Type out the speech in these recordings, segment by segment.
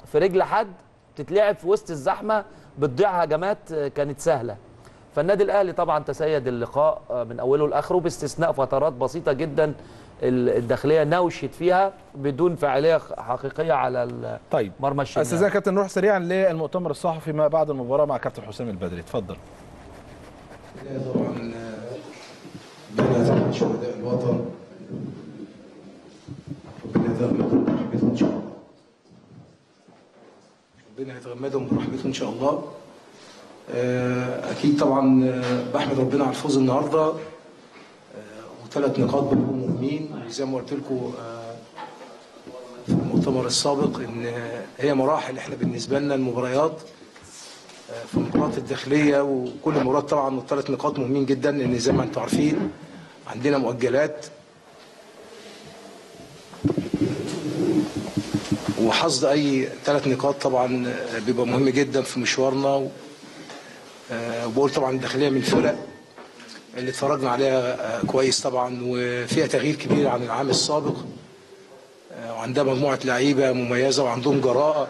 في رجل حد تتلعب في وسط الزحمه بتضيع هجمات آه، كانت سهله فالنادي الاهلي طبعا تسيد اللقاء آه، من اوله لاخره باستثناء فترات بسيطه جدا ال- الداخليه نوشت فيها بدون فاعليه حقيقيه على ال- طيب مرمى الشناوي استاذنا كابتن نروح سريعا للمؤتمر الصحفي ما بعد المباراه مع كابتن حسام البدري اتفضل طبعا ربنا طبعا شهداء الوطن ربنا يتغمدهم برحمته ان شاء الله ربنا يتغمدهم برحمته ان شاء الله آه، اكيد طبعا آه، بحمد ربنا على الفوز النهارده آه، وثلاث نقاط برضه مهمين وزي ما قلت لكم آه، في المؤتمر السابق ان آه، هي مراحل احنا بالنسبه لنا المباريات في المباريات الداخليه وكل مباراه طبعا والثلاث نقاط مهمين جدا لان زي ما انتم عارفين عندنا مؤجلات وحصد اي ثلاث نقاط طبعا بيبقى مهم جدا في مشوارنا و- آه، وبقول طبعا الداخليه من الفرق اللي اتفرجنا عليها آه، كويس طبعا وفيها تغيير كبير عن العام السابق آه، وعندها مجموعه لعيبه مميزه وعندهم جراءه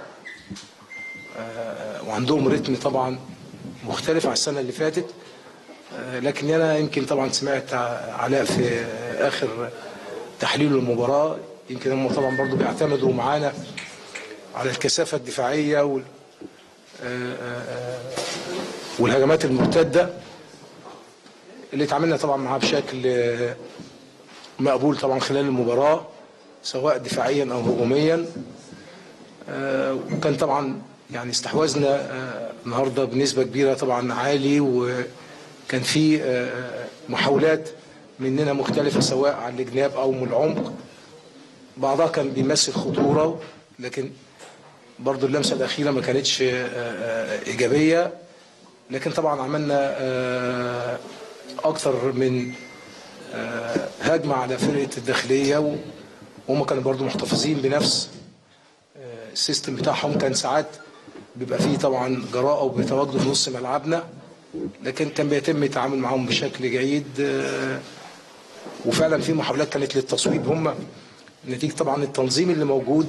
وعندهم رتم طبعا مختلف عن السنه اللي فاتت آه، لكن انا يمكن طبعا سمعت ع- علاء في آه، اخر تحليل المباراه يمكن هم طبعا برضو بيعتمدوا معانا على الكثافه الدفاعيه وال آه، آه، آه، والهجمات المرتده اللي اتعاملنا طبعا معاها بشكل آه، مقبول طبعا خلال المباراه سواء دفاعيا او هجوميا آه، وكان طبعا يعني استحواذنا آه، النهارده بنسبه كبيره طبعا عالي وكان في آه، محاولات مننا مختلفه سواء على الجناب او من العمق بعضها كان بيمثل خطوره لكن برضو اللمسه الاخيره ما كانتش آه، آه، ايجابيه لكن طبعا عملنا آه، اكثر من آه، هجمه على فرقه الداخليه و- وهم كانوا برضو محتفظين بنفس السيستم بتاعهم كان ساعات بيبقى فيه طبعا جراءة وبيتواجدوا في نص ملعبنا لكن كان بيتم التعامل معاهم بشكل جيد آه، وفعلا في محاولات كانت للتصويب هم نتيجة طبعا التنظيم اللي موجود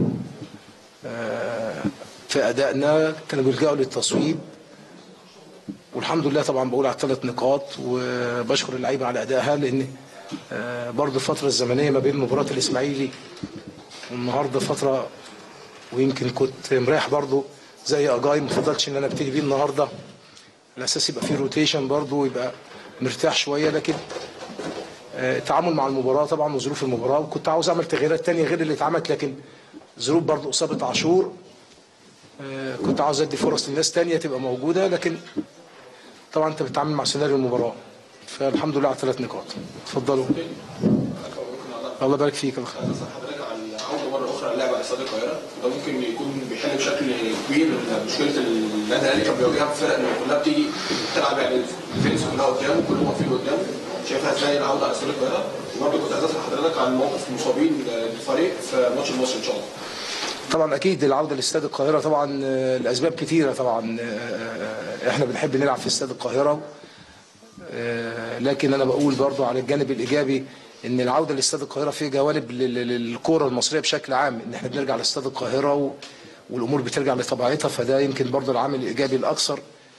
آه، في أدائنا كانوا بيلجأوا للتصويب والحمد لله طبعا بقول على الثلاث نقاط وبشكر اللعيبة على أدائها لأن آه، برضه الفترة الزمنية ما بين مباراة الإسماعيلي والنهارده فترة ويمكن كنت مريح برضو زي اجاي ما فضلتش ان انا ابتدي بيه النهارده على اساس يبقى فيه روتيشن برضو ويبقى مرتاح شويه لكن آه، التعامل مع المباراه طبعا وظروف المباراه وكنت عاوز اعمل تغييرات تانية غير اللي اتعملت لكن ظروف برضو اصابه عاشور آه، كنت عاوز ادي فرص للناس تانية تبقى موجوده لكن طبعا انت بتتعامل مع سيناريو المباراه فالحمد لله على ثلاث نقاط اتفضلوا الله يبارك فيك يا أخي. حضرتك عن عوده مره اخرى اللعب على استاد القاهره ده ممكن يكون بيحل بشكل كبير مشكله النادي الاهلي كان بيواجهها في فرق ان كلها بتيجي تلعب يعني الفينس كلها قدام كلهم واقفين قدام شايفها ازاي العوده على استاد القاهره وبرضه كنت عايز اسال حضرتك عن موقف المصابين للفريق في ماتش المصري ان شاء الله طبعا اكيد العوده لاستاد القاهره طبعا آه، الاسباب كتيره طبعا آه، آه، احنا بنحب نلعب في استاد القاهره آه، لكن انا بقول برضو على الجانب الايجابي ان العوده لاستاد القاهره فيه جوانب لل- لل- للكره المصريه بشكل عام ان احنا بنرجع لاستاد القاهره و- والامور بترجع لطبيعتها فده يمكن برضو العامل الايجابي الاكثر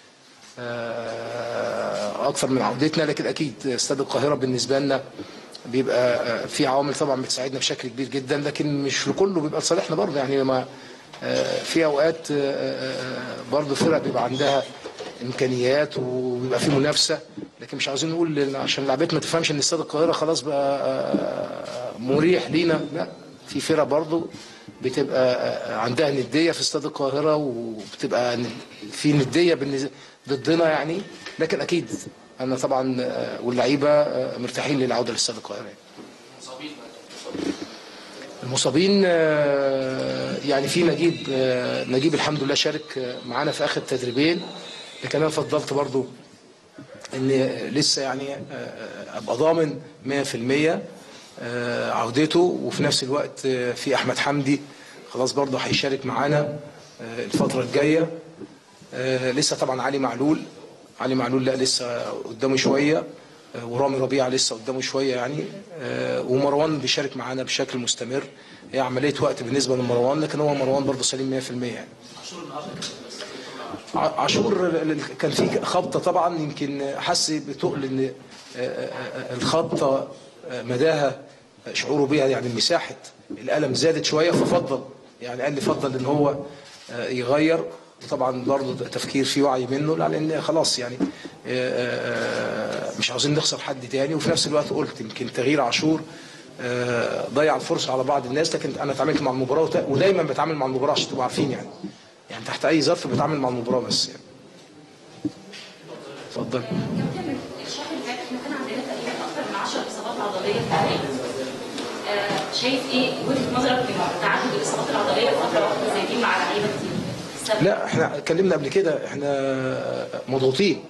آه، اكثر من عودتنا لكن اكيد استاد القاهره بالنسبه لنا بيبقى آه، في عوامل طبعا بتساعدنا بشكل كبير جدا لكن مش في كله بيبقى لصالحنا برضه يعني لما آه، في اوقات آه، آه، برضه فرق بيبقى عندها امكانيات وبيبقى في منافسه لكن مش عاوزين نقول إن عشان لعبتنا ما تفهمش ان استاد القاهره خلاص بقى آه، مريح لينا لا في فرق برضه بتبقى آه، عندها نديه في استاد القاهره وبتبقى ن- في نديه بالنسبه ضدنا يعني لكن اكيد انا طبعا آه، واللعيبه آه، مرتاحين للعوده لاستاد القاهره يعني. المصابين آه، يعني في نجيب آه، نجيب الحمد لله شارك آه، معانا في اخر تدريبين لكن انا فضلت برضو ان لسه يعني آه، ابقى ضامن 100% آه، عودته وفي نفس الوقت آه، في احمد حمدي خلاص برضو هيشارك معانا آه، الفتره الجايه آه، لسه طبعا علي معلول علي معلول لا لسه قدامه شويه آه، ورامي ربيعه لسه قدامه شويه يعني آه، ومروان بيشارك معانا بشكل مستمر هي عمليه وقت بالنسبه لمروان لكن هو مروان برضه سليم 100% يعني ع- عاشور ال- ال- كان في خبطه طبعا يمكن حس بتقل ان آه، آه، آه، الخبطه آه، مداها شعوره بيها يعني مساحه الالم زادت شويه ففضل يعني قال لي فضل ان هو آه، يغير وطبعا برضه ده تفكير في وعي منه لان خلاص يعني آه، آه، مش عاوزين نخسر حد تاني وفي نفس الوقت قلت يمكن تغيير عاشور آه، ضيع الفرصه على بعض الناس لكن انا اتعاملت مع المباراه وت- ودايما بتعامل مع المباراه عشان تبقوا عارفين يعني يعني تحت اي ظرف بتعامل مع المباراه بس يعني اتفضل كابتن الشهر اللي فات احنا كان عندنا تقريبا اكثر من 10 اصابات عضليه في الفريق. آه شايف ايه وجهه نظرك في تعدد الاصابات العضليه في فتره واحده زي دي مع لعيبه كتير؟ السبب لا احنا اتكلمنا قبل كده احنا مضغوطين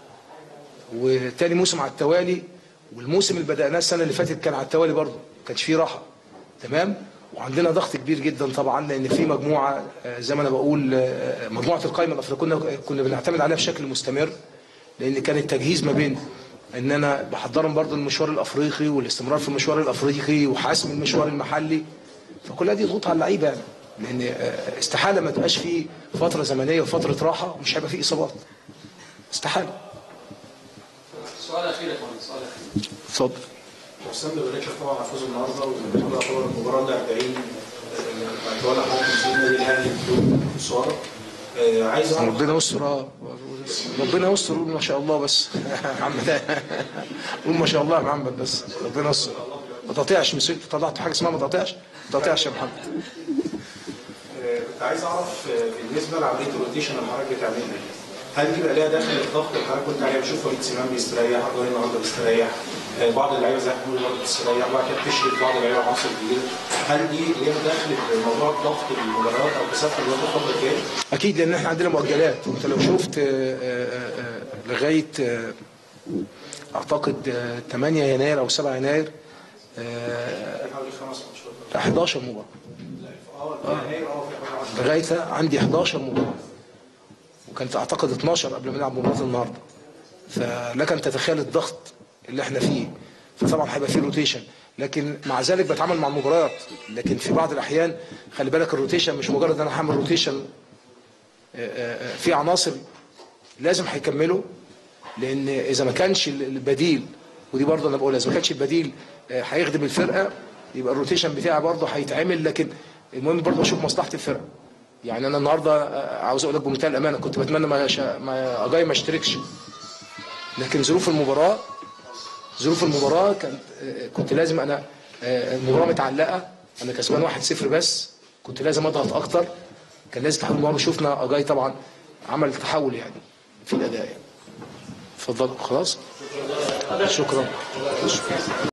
وتاني موسم على التوالي والموسم اللي بدأناه السنة اللي فاتت كان على التوالي برضه ما كانش فيه راحة تمام وعندنا ضغط كبير جدا طبعا لان في مجموعه آه، زي ما انا بقول آه، مجموعه القائمه الافريقيه كنا كنا بنعتمد عليها بشكل مستمر لان كان التجهيز ما بين ان انا بحضرهم برضه المشوار الافريقي والاستمرار في المشوار الافريقي وحسم المشوار المحلي فكلها دي ضغوط على اللعيبه يعني لان آه، استحاله ما تبقاش في فتره زمنيه وفتره راحه ومش هيبقى في اصابات استحاله السؤال الاخير يا فندم السؤال الاخير اتفضل حسام ببارك لك طبعا على فوز النهارده والبطوله يعتبر المباراه ده 40 بعد ولا حاجه 50 نادي الاهلي بدون خساره آه، عايز اعرف ربنا يستر اه ربنا يستر قول ما شاء الله بس يا محمد قول ما شاء الله يا محمد بس ربنا يستر ما تقطعش مسكت طلعت حاجه اسمها ما تقطعش ما تقطعش يا محمد آه، كنت عايز اعرف آه، بالنسبه لعمليه الروتيشن اللي حضرتك بتعملها هل بيبقى ليها داخل الضغط اللي حضرتك كنت عليها بشوف وليد سليمان بيستريح عبد النهارده بيستريح آه، بعض اللعيبه زي محمود برضه بتستريح وبعد كده بتشرك بعض اللعيبه عناصر جديده هل دي ليها دخل في موضوع ضغط المباريات او كثافه الوقت الفتره الجايه؟ اكيد لان احنا عندنا مؤجلات وانت لو شفت آه، آه، آه، لغايه آه، اعتقد آه، 8 يناير او 7 يناير آه، حوالي خمس ماتشات 11 مباراه اه يناير اه في حوالي 10 لغايه عندي 11 مباراه وكانت اعتقد 12 قبل ما نلعب مباراه النهارده فلك ان تتخيل الضغط اللي احنا فيه فطبعا هيبقى فيه روتيشن لكن مع ذلك بتعامل مع المباريات لكن في بعض الاحيان خلي بالك الروتيشن مش مجرد ان انا هعمل روتيشن آه، آه، في عناصر لازم هيكملوا لان اذا ما كانش البديل ودي برضه انا بقولها اذا ما كانش البديل آه، هيخدم الفرقه يبقى الروتيشن بتاعي برضه هيتعمل لكن المهم برضه اشوف مصلحه الفرقه يعني انا النهارده آه، عاوز اقول لك بمنتهى الامانه كنت بتمنى ما شا... ما اجاي ما اشتركش لكن ظروف المباراه ظروف المباراه كانت آه، كنت لازم انا آه، المباراه متعلقه انا كسبان 1-0 بس كنت لازم اضغط اكتر كان لازم تحول المباراه شفنا اجاي طبعا عمل تحول يعني في الاداء يعني اتفضلوا خلاص شكرا